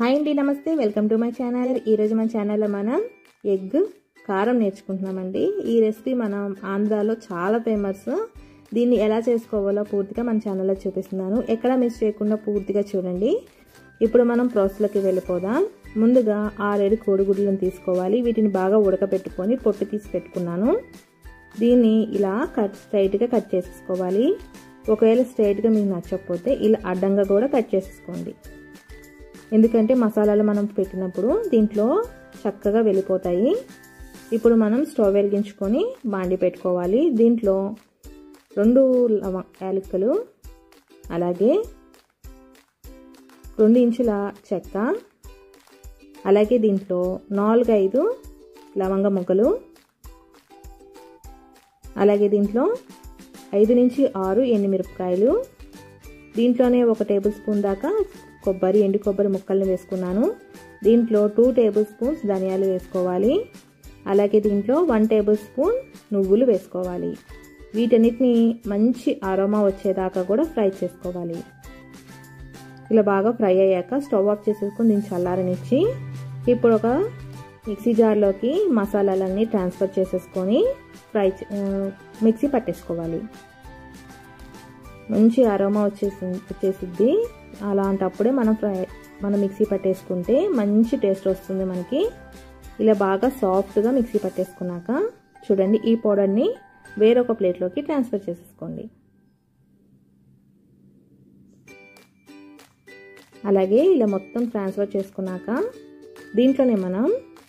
hi అండి నమస్తే welcome to my channel ఈరోజు మన ఛానల్లో మనం ఎగ్ కారం నేర్చుకుంటున్నామండి ఈ రెసిపీ మనం ఆంధ్రాలో చాలా ఫేమస్ దీన్ని ఎలా చేసుకోవాలో పూర్తిగా మన ఛానల్లో చూపిస్తున్నాను ఎక్కడ మిస్ చేయకుండా పూర్తిగా చూడండి ఇప్పుడు మనం ప్రాసెస్లోకి వెళ్ళిపోదాం ముందుగా ఆరేడు కోడిగుడ్లను తీసుకోవాలి వీటిని బాగా ఉడకబెట్టుకొని పొట్టు తీసి పెట్టుకున్నాను దీన్ని ఇలా కట్ స్ట్రైట్గా కట్ చేసేసుకోవాలి ఒకవేళ స్ట్రైట్గా మీకు నచ్చకపోతే ఇలా అడ్డంగా కూడా కట్ చేసేసుకోండి ఎందుకంటే మసాలాలు మనం పెట్టినప్పుడు దీంట్లో చక్కగా వెళ్ళిపోతాయి ఇప్పుడు మనం స్టవ్ వెలిగించుకొని బాండి పెట్టుకోవాలి దీంట్లో రెండు లవ యాలకులు అలాగే రెండు ఇంచుల చెక్క అలాగే దీంట్లో నాలుగైదు లవంగ ముక్కలు అలాగే దీంట్లో ఐదు నుంచి ఆరు ఎండుమిరపకాయలు దీంట్లోనే ఒక టేబుల్ స్పూన్ దాకా కొబ్బరి ఎండు కొబ్బరి ముక్కల్ని వేసుకున్నాను దీంట్లో టూ టేబుల్ స్పూన్స్ ధనియాలు వేసుకోవాలి అలాగే దీంట్లో వన్ టేబుల్ స్పూన్ నువ్వులు వేసుకోవాలి వీటన్నిటిని మంచి అరోమా వచ్చేదాకా కూడా ఫ్రై చేసుకోవాలి ఇలా బాగా ఫ్రై అయ్యాక స్టవ్ ఆఫ్ చేసేసుకొని దీన్ని చల్లారనిచ్చి ఇప్పుడు ఒక మిక్సీ జార్లోకి మసాలాలన్నీ ట్రాన్స్ఫర్ చేసేసుకొని ఫ్రై మిక్సీ పట్టేసుకోవాలి మంచి అరోమా వచ్చేసి వచ్చేసిద్ది అలాంటప్పుడే మనం ఫ్రై మనం మిక్సీ పట్టేసుకుంటే మంచి టేస్ట్ వస్తుంది మనకి ఇలా బాగా సాఫ్ట్గా మిక్సీ పట్టేసుకున్నాక చూడండి ఈ పౌడర్ని వేరొక ప్లేట్లోకి ట్రాన్స్ఫర్ చేసేసుకోండి అలాగే ఇలా మొత్తం ట్రాన్స్ఫర్ చేసుకున్నాక దీంట్లోనే మనం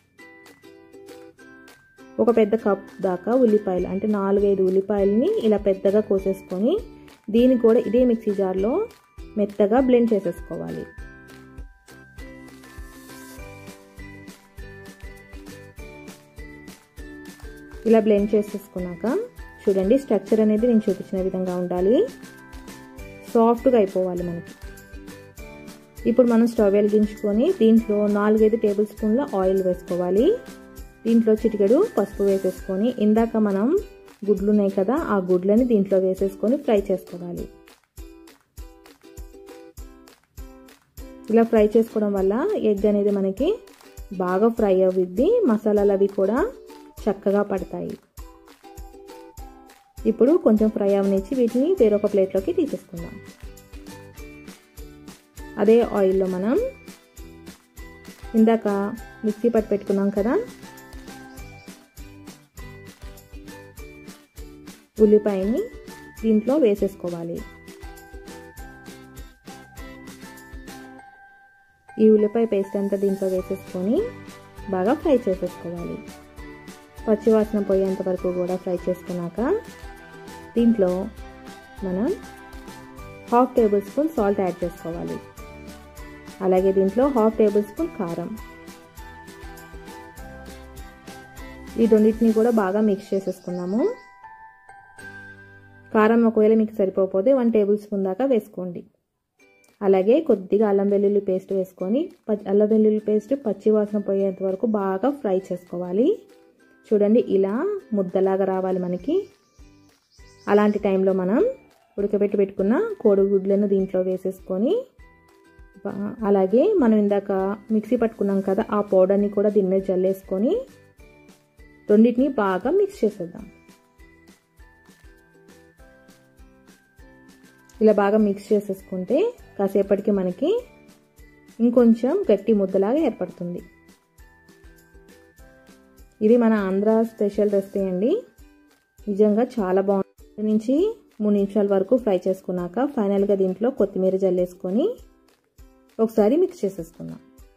ఒక పెద్ద కప్ దాకా ఉల్లిపాయలు అంటే నాలుగైదు ఉల్లిపాయలని ఇలా పెద్దగా కోసేసుకొని దీన్ని కూడా ఇదే మిక్సీ జార్లో మెత్తగా బ్లెండ్ చేసేసుకోవాలి ఇలా బ్లెండ్ చేసేసుకున్నాక చూడండి స్ట్రక్చర్ అనేది నేను చూపించిన విధంగా ఉండాలి సాఫ్ట్గా అయిపోవాలి మనకి ఇప్పుడు మనం స్టవ్ వెలిగించుకొని దీంట్లో నాలుగైదు టేబుల్ స్పూన్ల ఆయిల్ వేసుకోవాలి దీంట్లో చిటికెడు పసుపు వేసేసుకొని ఇందాక మనం గుడ్లు ఉన్నాయి కదా ఆ గుడ్లని దీంట్లో వేసేసుకొని ఫ్రై చేసుకోవాలి ఇలా ఫ్రై చేసుకోవడం వల్ల ఎగ్ అనేది మనకి బాగా ఫ్రై అవుద్ది మసాలాలు అవి కూడా చక్కగా పడతాయి ఇప్పుడు కొంచెం ఫ్రై అవనిచ్చి వీటిని వేరొక ప్లేట్లోకి తీసేసుకుందాం అదే ఆయిల్లో మనం ఇందాక మిక్సీ పట్టి పెట్టుకున్నాం కదా ఉల్లిపాయని దీంట్లో వేసేసుకోవాలి ఈ ఉల్లిపాయ పేస్ట్ అంతా దీంట్లో వేసేసుకొని బాగా ఫ్రై చేసేసుకోవాలి పచ్చివాసన పోయేంత వరకు కూడా ఫ్రై చేసుకున్నాక దీంట్లో మనం half tablespoon salt add చేసుకోవాలి అలాగే దీంట్లో హాఫ్ టేబుల్ స్పూన్ కారం ఈ రెండింటిని కూడా బాగా మిక్స్ చేసేసుకున్నాము కారం ఒకవేళ మీకు సరిపోతే వన్ టేబుల్ స్పూన్ దాకా వేసుకోండి అలాగే కొద్దిగా అల్లం వెల్లుల్లి పేస్ట్ వేసుకొని అల్లం వెల్లుల్లి పేస్ట్ పచ్చి వాసన పోయేంత వరకు బాగా ఫ్రై చేసుకోవాలి చూడండి ఇలా ముద్దలాగా రావాలి మనకి అలాంటి టైంలో మనం ఉడకబెట్టి పెట్టుకున్న కోడిగుడ్లను దీంట్లో వేసేసుకొని అలాగే మనం ఇందాక మిక్సీ పట్టుకున్నాం కదా ఆ పౌడర్ని కూడా దీని మీద జల్లేసుకొని రెండింటిని బాగా మిక్స్ చేసేద్దాం ఇలా బాగా మిక్స్ చేసేసుకుంటే కాసేపటికి మనకి ఇంకొంచెం గట్టి ముద్దలాగా ఏర్పడుతుంది ఇది మన ఆంధ్ర స్పెషల్ రెసిపీ అండి నిజంగా చాలా బాగుంది నుంచి మూడు నిమిషాల వరకు ఫ్రై చేసుకున్నాక ఫైనల్గా దీంట్లో కొత్తిమీర జల్లేసుకొని ఒకసారి మిక్స్ చేసేసుకుందాం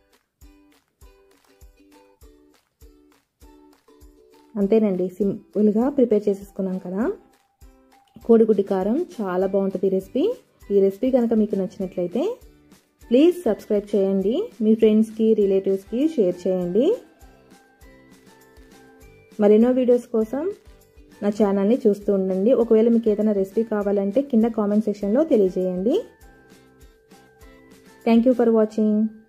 అంతేనండి సింపుల్గా ప్రిపేర్ చేసేసుకున్నాం కదా కోడిగుడ్డి కారం చాలా బాగుంటుంది ఈ రెసిపీ ఈ రెసిపీ కనుక మీకు నచ్చినట్లయితే ప్లీజ్ సబ్స్క్రైబ్ చేయండి మీ ఫ్రెండ్స్కి రిలేటివ్స్కి షేర్ చేయండి మరెన్నో వీడియోస్ కోసం నా ఛానల్ని చూస్తూ ఉండండి ఒకవేళ మీకు ఏదైనా రెసిపీ కావాలంటే కింద కామెంట్ సెక్షన్లో తెలియజేయండి థ్యాంక్ యూ ఫర్ వాచింగ్